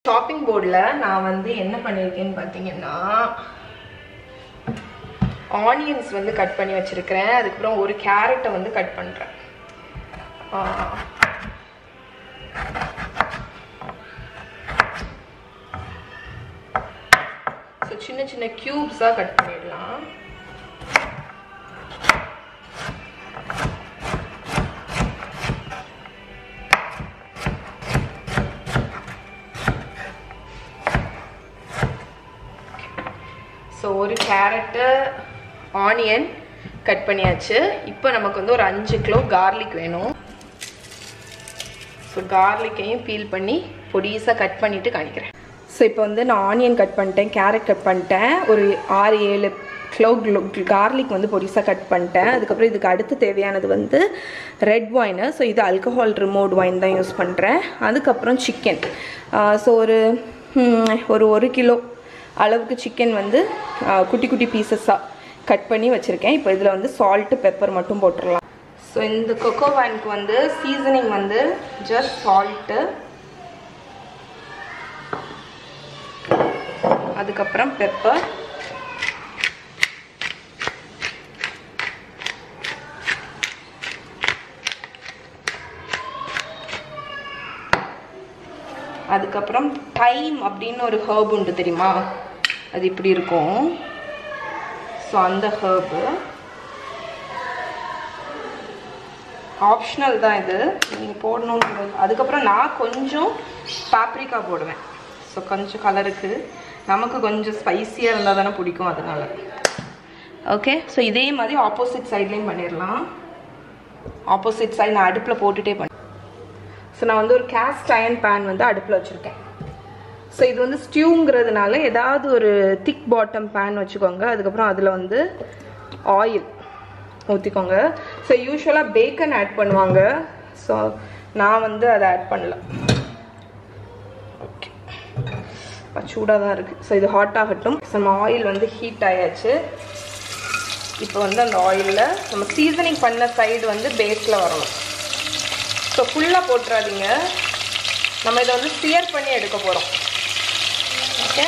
shopping போர்டில் நான் வந்து என்ன பண்ணியிருக்கேன்னு பார்த்தீங்கன்னா ஆனியன்ஸ் வந்து கட் பண்ணி வச்சுருக்கிறேன் அதுக்கப்புறம் ஒரு கேரட்டை வந்து கட் பண்ணுறேன் ஸோ சின்ன சின்ன க்யூப்ஸாக கட் பண்ணிடலாம் ஸோ ஒரு கேரட்டு ஆனியன் கட் பண்ணியாச்சு இப்போ நமக்கு வந்து ஒரு அஞ்சு கிலோ கார்லிக் வேணும் ஸோ கார்லிக்கையும் பீல் பண்ணி பொடிசாக கட் பண்ணிவிட்டு காணிக்கிறேன் ஸோ இப்போ வந்து நான் ஆனியன் கட் பண்ணிட்டேன் கேரட் கட் பண்ணிட்டேன் ஒரு ஆறு ஏழு கிலோ கார்லிக் வந்து பொடிசாக கட் பண்ணிட்டேன் அதுக்கப்புறம் இதுக்கு அடுத்து தேவையானது வந்து ரெட் ஒயினு ஸோ இது ஆல்கஹால் ரிமோட் ஒயின் தான் யூஸ் பண்ணுறேன் அதுக்கப்புறம் சிக்கன் ஸோ ஒரு ஒரு ஒரு கிலோ அளவுக்கு சிக்கன் வந்து குட்டி குட்டி பீசஸாக கட் பண்ணி வச்சுருக்கேன் இப்போ இதில் வந்து சால்ட்டு பெப்பர் மட்டும் போட்டுடலாம் ஸோ இந்த கொக்கோ வேனுக்கு வந்து சீசனிங் வந்து ஜஸ்ட் சால்ட்டு அதுக்கப்புறம் பெப்பர் அதுக்கப்புறம் டைம் அப்படின்னு ஒரு ஹர்ப் உண்டு தெரியுமா அது இப்படி இருக்கும் ஸோ அந்த ஹர்பு ஆப்ஷனல் தான் இது நீங்கள் போடணும்னு அதுக்கப்புறம் நான் கொஞ்சம் பாப்ரிக்கா போடுவேன் ஸோ கொஞ்சம் கலருக்கு நமக்கு கொஞ்சம் ஸ்பைஸியாக இருந்தால் தானே பிடிக்கும் அதனால ஓகே ஸோ இதே மாதிரி ஆப்போசிட் சைட்லேயும் பண்ணிடலாம் ஆப்போசிட் சைடு நான் அடுப்பில் போட்டுகிட்டே பண்ணேன் ஸோ நான் வந்து ஒரு கேஸ்ட் அயன் பேன் வந்து அடுப்பில் வச்சுருக்கேன் ஸோ இது வந்து ஸ்டியூங்கிறதுனால ஏதாவது ஒரு திக் பாட்டம் பேன் வச்சுக்கோங்க அதுக்கப்புறம் அதில் வந்து ஆயில் ஊற்றிக்கோங்க ஸோ யூஸ்வலாக பேக்கன் ஆட் பண்ணுவாங்க ஸோ நான் வந்து அதை ஆட் பண்ணல ஓகே சூடாக தான் இருக்குது ஸோ இது ஹாட் ஆகட்டும் ஸோ நம்ம ஆயில் வந்து ஹீட் ஆயாச்சு இப்போ வந்து அந்த ஆயிலில் நம்ம சீசனிங் பண்ண சைடு வந்து பேஸில் வரணும் ஸோ ஃபுல்லாக போட்டுறாதீங்க நம்ம இதை வந்து ஸ்டியர் பண்ணி எடுக்க போகிறோம் ஓகே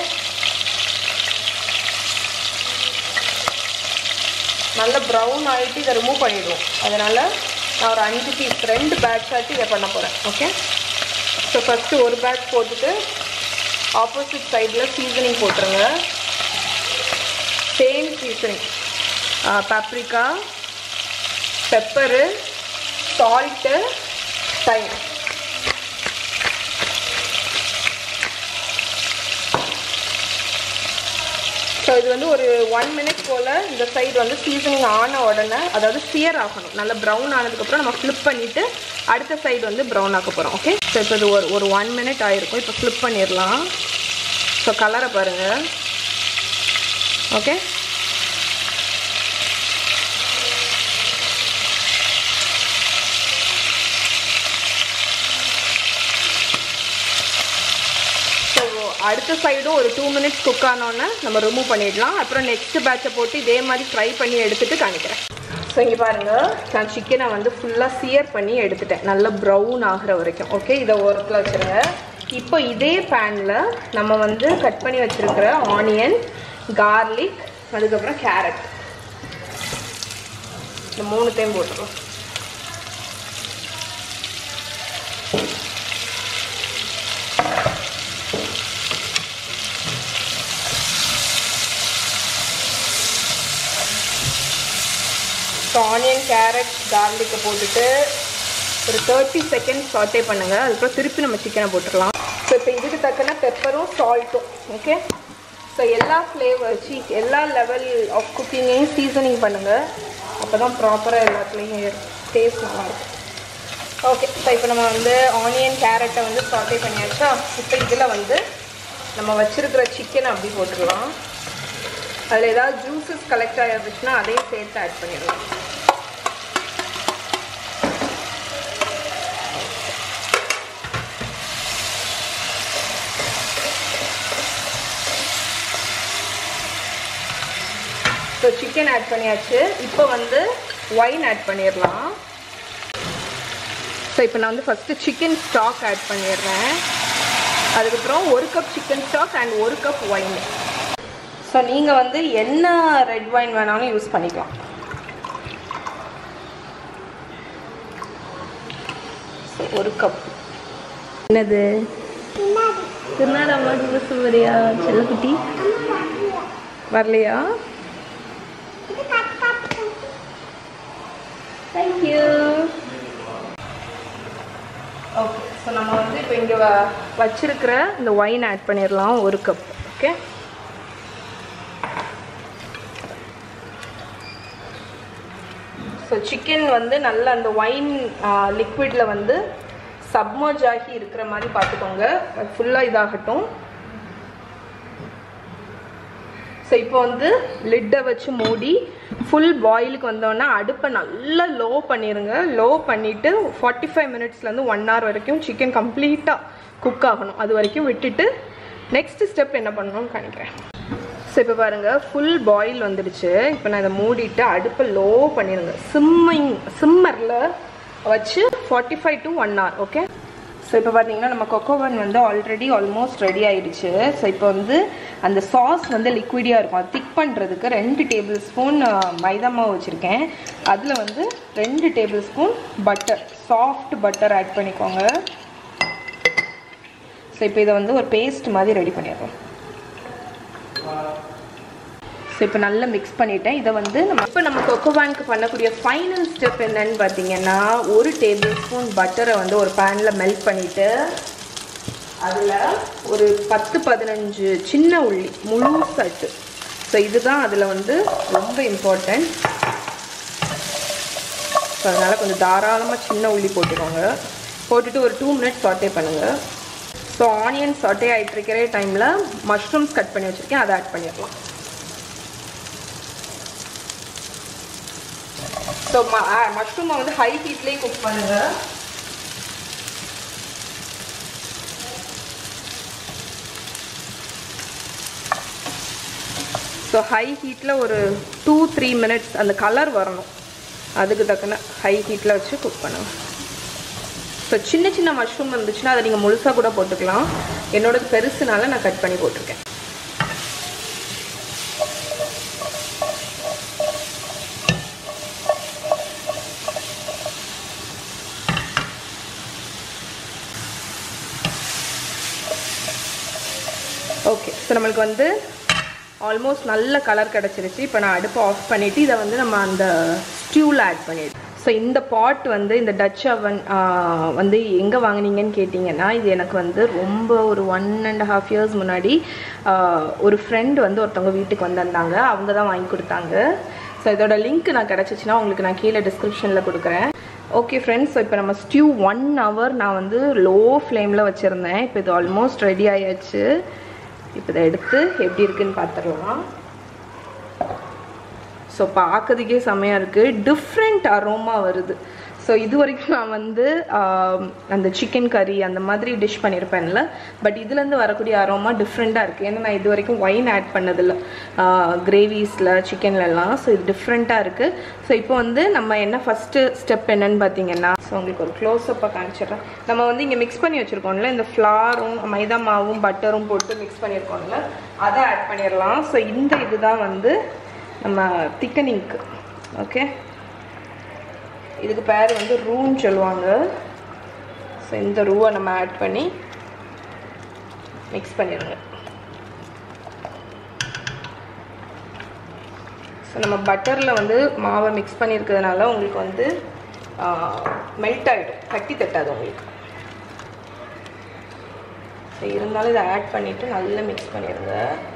நல்ல ப்ரௌன் ஆகிட்டு இதை ரிமூவ் பண்ணிவிடுவோம் அதனால் நான் ஒரு அஞ்சு பீஸ் ரெண்டு பேட்ச் ஆட்டி இதை பண்ண போகிறேன் ஓகே ஸோ ஃபஸ்ட்டு ஒரு பேட்ச் போட்டுட்டு ஆப்போசிட் சைடில் சீசனிங் போட்டுருங்க same seasoning paprika pepper salt thyme so இது வந்து ஒரு ஒன் மினிட் போல் இந்த சைடு வந்து சீசனிங் ஆன உடனே அதாவது சியர் ஆகணும் நல்லா ப்ரௌன் ஆனதுக்கப்புறம் நம்ம ஃப்ளிப் பண்ணிவிட்டு அடுத்த சைடு வந்து ப்ரௌன் ஆக்க போகிறோம் ஓகே ஸோ இப்போ இது ஒரு ஒரு ஒன் மினிட் ஆகிருக்கும் இப்போ ஃப்ளிப் பண்ணிடலாம் ஸோ கலரை பாருங்கள் ஓகே ஸோ அடுத்த சைடும் ஒரு டூ மினிட்ஸ் குக் ஆனோன்னே நம்ம ரிமூவ் பண்ணிடலாம் அப்புறம் நெக்ஸ்ட் பேட்சை போட்டு இதே மாதிரி ஃப்ரை பண்ணி எடுத்துட்டு காணிக்கிறேன் ஸோ இங்கே பாருங்கள் நான் சிக்கனை வந்து ஃபுல்லாக சியர் பண்ணி எடுத்துட்டேன் நல்லா ப்ரௌன் ஆகிற வரைக்கும் ஓகே இதை ஓரத்தில் வச்சுருங்க இப்போ இதே பேனில் நம்ம வந்து கட் பண்ணி வச்சுருக்கிற ஆனியன் கார்லிக் அதுக்கப்புறம் கேரட் இந்த மூணுத்தையும் போட்டுருவோம் ஸோ ஆனியன் கேரட் கார்லிக்கை போட்டுட்டு ஒரு தேர்ட்டி செகண்ட்ஸ் சாட்டே பண்ணுங்கள் அதுக்கப்புறம் திருப்பி நம்ம சிக்கனை போட்டுடலாம் ஸோ இப்போ இதுக்கு தக்கன பெப்பரும் சால்ட்டும் ஓகே ஸோ எல்லா ஃப்ளேவர் சி எல்லா லெவல் ஆஃப் குக்கிங்கையும் சீசனிங் பண்ணுங்கள் அப்போ தான் ப்ராப்பராக எல்லாத்துலேயும் டேஸ்ட் நல்லாயிருக்கும் ஓகே ஸோ இப்போ நம்ம வந்து ஆனியன் கேரட்டை வந்து சாட்டே பண்ணியாச்சா இப்போ இதில் வந்து நம்ம வச்சுருக்கிற சிக்கனை அப்படி போட்டுடலாம் அதில் ஏதாவது ஜூஸஸ் கலெக்ட் ஆகிருந்துச்சுன்னா அதையும் சேர்த்து ஆட் பண்ணிடலாம் ஸோ சிக்கன் ஆட் பண்ணியாச்சு இப்போ வந்து ஒயின் ஆட் பண்ணிடலாம் ஸோ இப்போ நான் வந்து ஃபஸ்ட்டு சிக்கன் ஸ்டாக் ஆட் பண்ணிடுறேன் அதுக்கப்புறம் ஒரு கப் சிக்கன் ஸ்டாக் அண்ட் ஒரு கப் ஒயின் ஸோ நீங்கள் வந்து என்ன ரெட் ஒயின் வேணாலும் யூஸ் பண்ணிக்கலாம் ஸோ ஒரு கப் என்னது திருநாடு அம்மா ஜூஸ் வரியா செல்லக்குட்டி வரலையா தேங்க்யூ ஓகே ஸோ நம்ம வந்து இப்போ இங்கே வ வச்சிருக்கிற இந்த ஒயின் ஆட் பண்ணிடலாம் ஒரு கப் ஓகே ஸோ சிக்கன் வந்து நல்ல அந்த ஒயின் லிக்விடில் வந்து சப்மர்ஜ் ஆகி இருக்கிற மாதிரி பார்த்துக்கோங்க ஃபுல்லாக இதாகட்டும் ஸோ இப்போ வந்து லிட்டை வச்சு மூடி ஃபுல் பாயிலுக்கு வந்தோன்னா அடுப்பை நல்லா லோ பண்ணிடுங்க லோ பண்ணிவிட்டு ஃபார்ட்டி ஃபைவ் மினிட்ஸ்லேருந்து ஒன் ஹவர் வரைக்கும் சிக்கன் கம்ப்ளீட்டாக குக் ஆகணும் அது வரைக்கும் விட்டுட்டு நெக்ஸ்ட் ஸ்டெப் என்ன பண்ணணும்னு காணிக்கிறேன் ஸோ இப்போ பாருங்கள் ஃபுல் பாயில் வந்துடுச்சு இப்போ நான் இதை மூடிட்டு அடுப்பை லோ பண்ணிடுங்க சிம்மிங் சிம்மரில் வச்சு forty five to one hour okay so இப்போ பார்த்தீங்கன்னா நம்ம கொக்கோவன் வந்து ஆல்ரெடி ஆல்மோஸ்ட் ரெடி ஆயிடுச்சு ஸோ இப்போ வந்து அந்த சாஸ் வந்து லிக்விடியாக இருக்கும் அது திக் பண்ணுறதுக்கு ரெண்டு டேபிள் ஸ்பூன் மைதா மாவு வச்சுருக்கேன் அதில் வந்து ரெண்டு tablespoon butter soft butter add பண்ணிக்கோங்க ஸோ இப்போ இதை வந்து ஒரு பேஸ்ட் மாதிரி ரெடி பண்ணிடுறோம் ஸோ இப்போ நல்லா மிக்ஸ் பண்ணிட்டேன் இதை வந்து நம்ம இப்போ நம்ம கொக்கோவானுக்கு பண்ணக்கூடிய ஃபைனல் ஸ்டெப் என்னன்னு பார்த்தீங்கன்னா ஒரு டேபிள் ஸ்பூன் பட்டரை வந்து ஒரு பேனில் மெல்ட் பண்ணிவிட்டு அதில் ஒரு பத்து பதினஞ்சு சின்ன உள்ளி முழு சட்டு ஸோ இதுதான் அதில் வந்து ரொம்ப இம்பார்ட்டண்ட் ஸோ அதனால் கொஞ்சம் தாராளமாக சின்ன உள்ளி போட்டுக்கோங்க போட்டுட்டு ஒரு டூ மினிட்ஸ் சாட்டே பண்ணுங்கள் ஸோ ஆனியன் சாட்டே ஆகிட்டு இருக்கிற டைமில் மஷ்ரூம்ஸ் கட் பண்ணி வச்சுருக்கேன் அதை ஆட் பண்ணிடலாம் ஸோ மஷ்ரூமை வந்து ஹை ஹீட்லேயே குக் பண்ணுங்க ஸோ ஹை ஹீட்டில் ஒரு டூ த்ரீ மினிட்ஸ் அந்த கலர் வரணும் அதுக்கு தக்கன ஹை ஹீட்டில் வச்சு குக் பண்ணுங்க ஸோ சின்ன சின்ன மஷ்ரூம் இருந்துச்சுன்னா அதை நீங்கள் முழுசாக கூட போட்டுக்கலாம் என்னோடது பெருசுனால நான் கட் பண்ணி போட்டிருக்கேன் ஓகே ஸோ நம்மளுக்கு வந்து ஆல்மோஸ்ட் நல்ல கலர் கிடச்சிருச்சு இப்போ நான் அடுப்பை ஆஃப் பண்ணிவிட்டு இதை வந்து நம்ம அந்த ஸ்டியூவில் ஆட் பண்ணிடுறோம் ஸோ இந்த பாட் வந்து இந்த டச் அவன் வந்து எங்கே வாங்குனீங்கன்னு கேட்டிங்கன்னா இது எனக்கு வந்து ரொம்ப ஒரு ஒன் அண்ட் ஹாஃப் இயர்ஸ் முன்னாடி ஆஹ், ஒரு ஃப்ரெண்ட் வந்து ஒருத்தவங்க வீட்டுக்கு வந்திருந்தாங்க அவங்க தான் வாங்கி கொடுத்தாங்க ஸோ இதோட லிங்க் நான் கிடச்சிச்சின்னா உங்களுக்கு நான் கீழே டிஸ்கிரிப்ஷனில் கொடுக்குறேன் ஓகே ஃப்ரெண்ட்ஸ் ஸோ இப்போ நம்ம ஸ்டியூ ஒன் ஹவர் நான் வந்து லோ ஃப்ளேமில் வச்சுருந்தேன் இப்போ இது ஆல்மோஸ்ட் ரெடி ஆயாச்சு இப்போ இதை எடுத்து எப்படி இருக்குன்னு பார்த்துடலாம் ஸோ பார்க்கறதுக்கே செமையாக இருக்குது டிஃப்ரெண்ட் அரோமா வருது ஸோ இது வரைக்கும் நான் வந்து ஆம், அந்த சிக்கன் கறி அந்த மாதிரி டிஷ் பண்ணியிருப்பேன்ல பட் இதுலேருந்து வரக்கூடிய அரோமா டிஃப்ரெண்ட்டாக இருக்குது ஏன்னா நான் இது வரைக்கும் ஒயின் ஆட் பண்ணதில்ல கிரேவிஸில் சிக்கன்லலாம் ஸோ இது டிஃப்ரெண்ட்டாக இருக்குது ஸோ இப்போ வந்து நம்ம என்ன ஃபஸ்ட்டு ஸ்டெப் என்னன்னு பார்த்தீங்கன்னா ஸோ உங்களுக்கு ஒரு க்ளோஸ்அப்பாக காமிச்சிடுறேன் நம்ம வந்து இங்கே மிக்ஸ் பண்ணி வச்சுருக்கோம்ல இந்த ஃப்ளாரும் மைதா மாவும் பட்டரும் போட்டு மிக்ஸ் பண்ணியிருக்கோம்ல அதை ஆட் பண்ணிடலாம் ஸோ இந்த இதுதான் வந்து நம்ம திக்கனிங்க்கு ஓகே இதுக்கு பேர் வந்து ரூன்னு சொல்லுவாங்க ஸோ இந்த ரூவை நம்ம ஆட் பண்ணி மிக்ஸ் பண்ணிடுங்க ஸோ நம்ம பட்டரில் வந்து மாவை மிக்ஸ் பண்ணியிருக்கிறதுனால உங்களுக்கு வந்து மெல்ட் ஆகிடும் கட்டி தட்டாது உங்களுக்கு ஸோ இருந்தாலும் இதை ஆட் பண்ணிவிட்டு நல்லா மிக்ஸ் பண்ணிடுங்க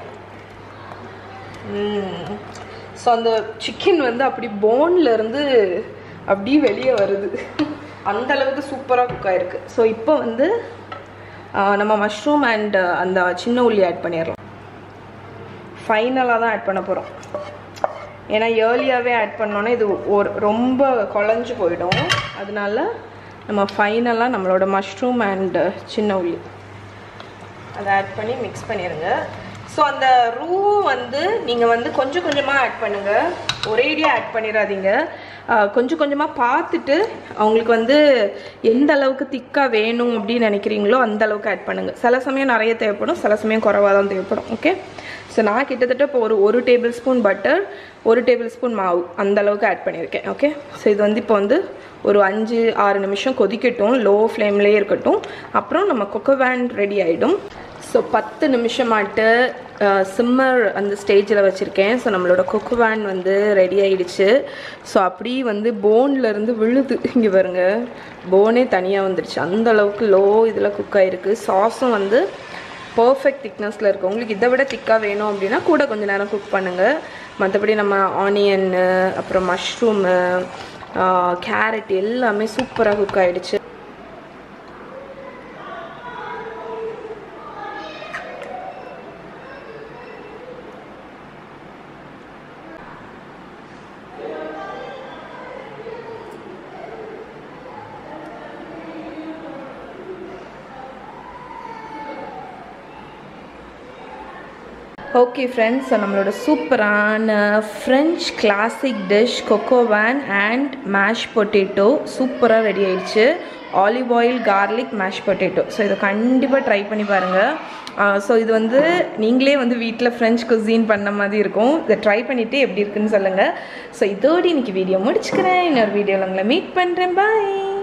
ஸோ அந்த சிக்கன் வந்து அப்படி போன்ல இருந்து அப்படியே வெளியே வருது அந்த அளவுக்கு சூப்பராக குக் ஆயிருக்கு ஸோ இப்போ வந்து ஆ, நம்ம மஷ்ரூம் அண்ட் அந்த சின்ன உள்ளி ஆட் பண்ணிடலாம் ஃபைனலாக தான் ஆட் பண்ண போகிறோம் ஏன்னா ஏர்லியாகவே ஆட் பண்ணோன்னா இது ஒரு ரொம்ப குழஞ்சு போயிடும் அதனால நம்ம ஃபைனலாக நம்மளோட மஷ்ரூம் அண்ட் சின்ன உள்ளி அதை ஆட் பண்ணி மிக்ஸ் பண்ணிடுங்க ஸோ அந்த ரூ வந்து நீங்கள் வந்து கொஞ்சம் கொஞ்சமாக ஆட் பண்ணுங்கள் ஒரேடியாக ஆட் பண்ணிடாதீங்க ஆஹ், கொஞ்சம் கொஞ்சமாக பார்த்துட்டு அவங்களுக்கு வந்து எந்த அளவுக்கு திக்காக வேணும் அப்படின்னு நினைக்கிறீங்களோ அந்த அளவுக்கு ஆட் பண்ணுங்கள் சில சமயம் நிறைய தேவைப்படும் சில சமயம் குறைவாக தான் தேவைப்படும் ஓகே ஸோ நான் கிட்டத்தட்ட இப்போ ஒரு ஒரு டேபிள் ஸ்பூன் பட்டர் ஒரு டேபிள் ஸ்பூன் மாவு அந்த அளவுக்கு ஆட் பண்ணியிருக்கேன் ஓகே ஸோ இது வந்து இப்போ வந்து ஒரு அஞ்சு ஆறு நிமிஷம் கொதிக்கட்டும் லோ ஃப்ளேம்லேயே இருக்கட்டும் அப்புறம் நம்ம கொக்கோவேன் ரெடி ஆகிடும் ஸோ பத்து நிமிஷமாட்டு சிம்மர் அந்த ஸ்டேஜில் வச்சுருக்கேன் ஸோ நம்மளோட கொக்குவேன் வந்து ரெடி ஆயிடுச்சு ஸோ அப்படி வந்து போன்ல இருந்து விழுது இங்கே பாருங்க போனே தனியாக வந்துடுச்சு அந்த அளவுக்கு லோ இதில் குக் ஆகிருக்கு சாஸும் வந்து பர்ஃபெக்ட் திக்னஸில் இருக்குது உங்களுக்கு இதை விட திக்காக வேணும் அப்படின்னா கூட கொஞ்சம் நேரம் குக் பண்ணுங்கள் மற்றபடி நம்ம ஆனியன்னு அப்புறம் மஷ்ரூமு கேரட் எல்லாமே சூப்பராக குக் ஆகிடுச்சு ஓகே ஃப்ரெண்ட்ஸ் ஸோ நம்மளோட சூப்பரான French classic dish coq au vin and mash potato சூப்பராக ரெடி ஆயிடுச்சு olive oil garlic mash potato so இதை கண்டிப்பாக ட்ரை பண்ணி பாருங்கள் ஸோ இது வந்து நீங்களே வந்து வீட்டில் ஃப்ரெஞ்ச் குசீன் பண்ண மாதிரி இருக்கும் இதை ட்ரை பண்ணிவிட்டு எப்படி இருக்குன்னு சொல்லுங்கள் ஸோ இதோடு இன்னைக்கு வீடியோ முடிச்சுக்கிறேன் இன்னொரு வீடியோவில் உங்களை மீட் பண்ணுறேன் பாய்